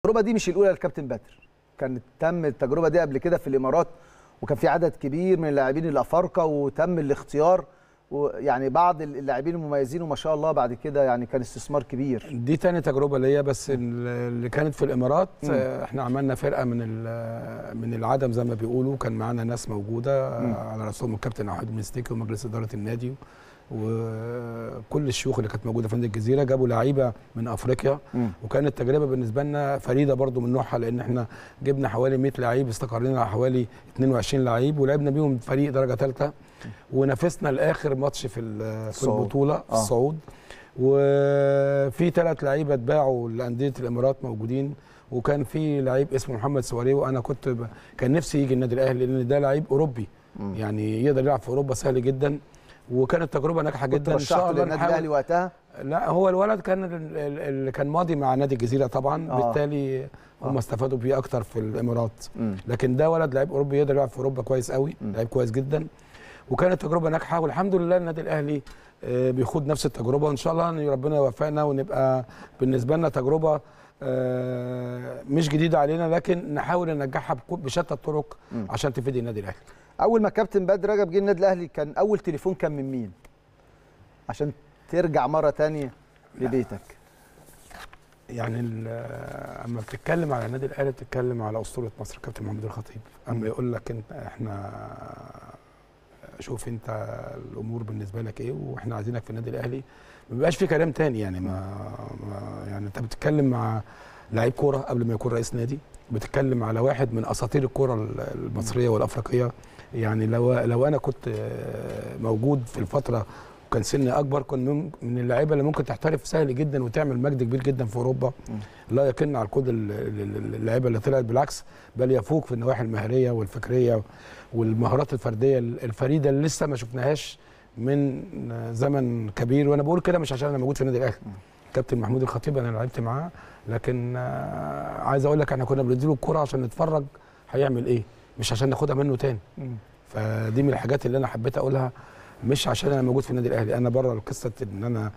التجربه دي مش الاولى للكابتن بدر كانت تم التجربه دي قبل كده في الامارات وكان في عدد كبير من اللاعبين الافارقه وتم الاختيار ويعني بعض اللاعبين المميزين وما شاء الله بعد كده يعني كان استثمار كبير دي تاني تجربه ليا بس اللي كانت في الامارات مم. احنا عملنا فرقه من ال- من العدم زي ما بيقولوا كان معانا ناس موجوده مم. على راسهم الكابتن احمد مستيكي ومجلس اداره النادي وكل الشيوخ اللي كانت موجوده في نادي الجزيره جابوا لعيبه من افريقيا مم. وكانت تجربه بالنسبه لنا فريده برضو من نوعها لان احنا جبنا حوالي 100 لعيب استقرينا على حوالي 22 لعيب ولعبنا بيهم فريق درجه ثالثه ونافسنا لاخر ماتش في ال- في الصعود. البطوله في آه. الصعود وفي ثلاث لعيبه اتباعوا لانديه الامارات موجودين وكان في لعيب اسمه محمد سواري وانا كنت ب... كان نفسي يجي النادي الاهلي لان ده لعيب اوروبي مم. يعني يقدر يلعب في اوروبا سهل جدا وكانت تجربه ناجحه كنت جدا ان شاء رشحته الله للنادي نحاول- الاهلي وقتها لا هو الولد كان ال- ال- اللي كان ماضي مع نادي الجزيره طبعا آه. آه. بالتالي هم آه. استفادوا بيه اكتر في الامارات مم. لكن ده ولد لعيب اوروبي يقدر يلعب في اوروبا كويس قوي مم. لعيب كويس جدا وكانت تجربه ناجحه والحمد لله النادي الاهلي آه، بيخوض نفس التجربه وان شاء الله ان ربنا يوفقنا ونبقى بالنسبه لنا تجربه آه، مش جديده علينا لكن نحاول ننجحها بكل- بشتى الطرق مم. عشان تفيد النادي الاهلي اول ما كابتن بدر رجب جه النادي الاهلي كان اول تليفون كان من مين عشان ترجع مره تانية لبيتك يعني ال- اما بتتكلم على النادي الاهلي بتتكلم على اسطوره مصر كابتن محمود الخطيب اما يقول لك انت احنا شوف انت الامور بالنسبه لك ايه واحنا عايزينك في النادي الاهلي ما بيبقاش في كلام تاني يعني ما, ما يعني انت بتتكلم مع لعيب كوره قبل ما يكون رئيس نادي بتتكلم على واحد من اساطير الكوره المصريه والافريقيه يعني لو لو انا كنت موجود في الفتره وكان سني اكبر كنت من من اللعيبه اللي ممكن تحترف سهل جدا وتعمل مجد كبير جدا في اوروبا لا يقن على كل ال- ال- اللعيبه اللي طلعت بالعكس بل يفوق في النواحي المهريه والفكريه والمهارات الفرديه الفريده اللي لسه ما شفناهاش من زمن كبير وانا بقول كده مش عشان انا موجود في النادي الاهلي كابتن محمود الخطيب انا لعبت معاه لكن آه، عايز اقول لك احنا كنا بنديله الكوره عشان نتفرج هيعمل ايه مش عشان ناخدها منه تاني فدي من الحاجات اللي انا حبيت اقولها مش عشان انا موجود في النادي الاهلي انا بره القصه ان انا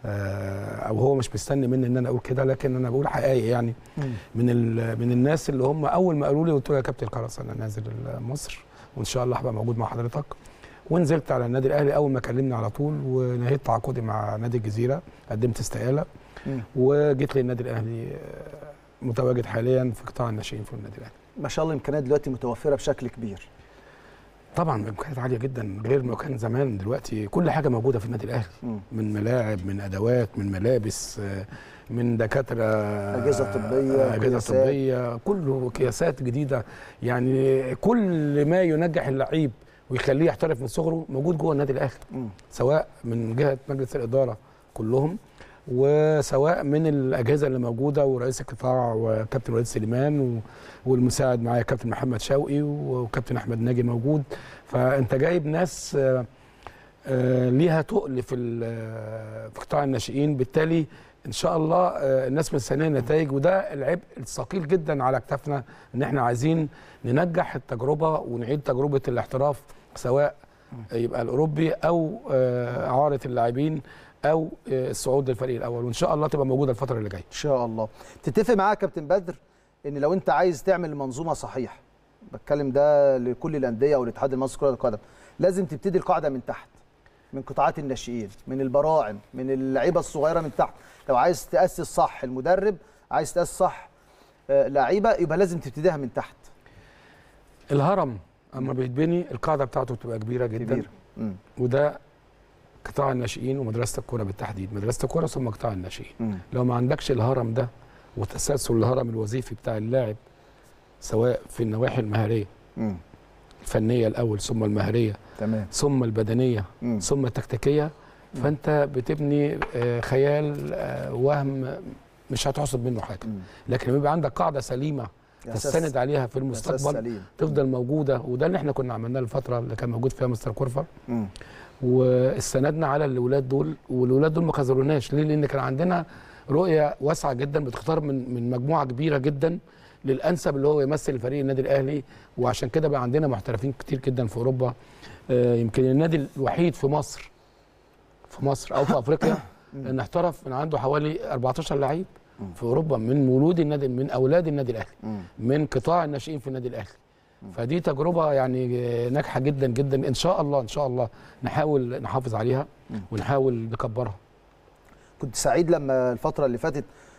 آه، او هو مش مستني مني ان انا اقول كده لكن انا بقول حقائق يعني من ال- من الناس اللي هم اول ما قالوا لي قلت له يا كابتن خلاص انا نازل مصر وان شاء الله هبقى موجود مع حضرتك ونزلت على النادي الاهلي اول ما كلمني على طول ونهيت تعاقدي مع نادي الجزيره قدمت استقاله مم. وجيت للنادي الاهلي آه، متواجد حاليا في قطاع الناشئين في النادي الاهلي ما شاء الله الامكانيات دلوقتي متوفره بشكل كبير طبعا امكانيات عاليه جدا غير ما كان زمان دلوقتي كل حاجه موجوده في النادي الاهلي مم. من ملاعب من ادوات من ملابس آه، من دكاتره أجهزة طبية، اجهزه قياسات. طبيه كله قياسات جديده يعني كل ما ينجح اللعيب ويخليه يحترف من صغره موجود جوه النادي الاهلي مم. سواء من جهه مجلس الاداره كلهم وسواء من الاجهزه اللي موجوده ورئيس القطاع وكابتن وليد سليمان و- والمساعد معايا كابتن محمد شوقي وكابتن احمد ناجي موجود فانت جايب ناس آه، آه، ليها تقل في ال- في قطاع الناشئين بالتالي ان شاء الله آه، الناس مستنيه نتائج وده العبء الثقيل جدا على كتافنا ان احنا عايزين ننجح التجربه ونعيد تجربه الاحتراف سواء يبقى الاوروبي او آه، اعاره اللاعبين او آه، الصعود للفريق الاول وان شاء الله تبقى موجوده الفتره اللي جايه ان شاء الله تتفق معايا يا كابتن بدر ان لو انت عايز تعمل منظومه صحيحه بتكلم ده لكل الانديه والاتحاد المصري لكره القدم لازم تبتدي القاعده من تحت من قطاعات الناشئين من البراعم من اللعيبه الصغيره من تحت لو عايز تاسس صح المدرب عايز تاسس صح آه، لعيبه يبقى لازم تبتديها من تحت الهرم اما بيتبني القاعده بتاعته بتبقى كبيره جدا كبير مم. وده قطاع الناشئين ومدرسه الكوره بالتحديد مدرسه الكوره ثم قطاع الناشئين مم. لو ما عندكش الهرم ده وتسلسل الهرم الوظيفي بتاع اللاعب سواء في النواحي المهاريه مم. الفنيه الاول ثم المهاريه تمام ثم البدنيه مم. ثم التكتيكيه فانت بتبني آه، خيال آه، وهم مش هتحصد منه حاجه مم. لكن لما يبقى عندك قاعده سليمه أساس- تستند عليها في أساس المستقبل سليم. تفضل موجوده وده اللي احنا كنا عملناه الفتره اللي كان موجود فيها مستر كورفر مم. واستندنا على الاولاد دول والاولاد دول ما خذلوناش ليه؟ لان كان عندنا رؤيه واسعه جدا بتختار من من مجموعه كبيره جدا للانسب اللي هو يمثل الفريق النادي الاهلي وعشان كده بقى عندنا محترفين كتير جدا في اوروبا آه، يمكن النادي الوحيد في مصر في مصر او في افريقيا ان احترف من عنده حوالي 14 لعيب مم. في اوروبا من مولود النادي من اولاد النادي الاهلي مم. من قطاع الناشئين في النادي الاهلي فدي تجربه يعني ناجحه جدا جدا ان شاء الله ان شاء الله نحاول نحافظ عليها مم. ونحاول نكبرها كنت سعيد لما الفتره اللي فاتت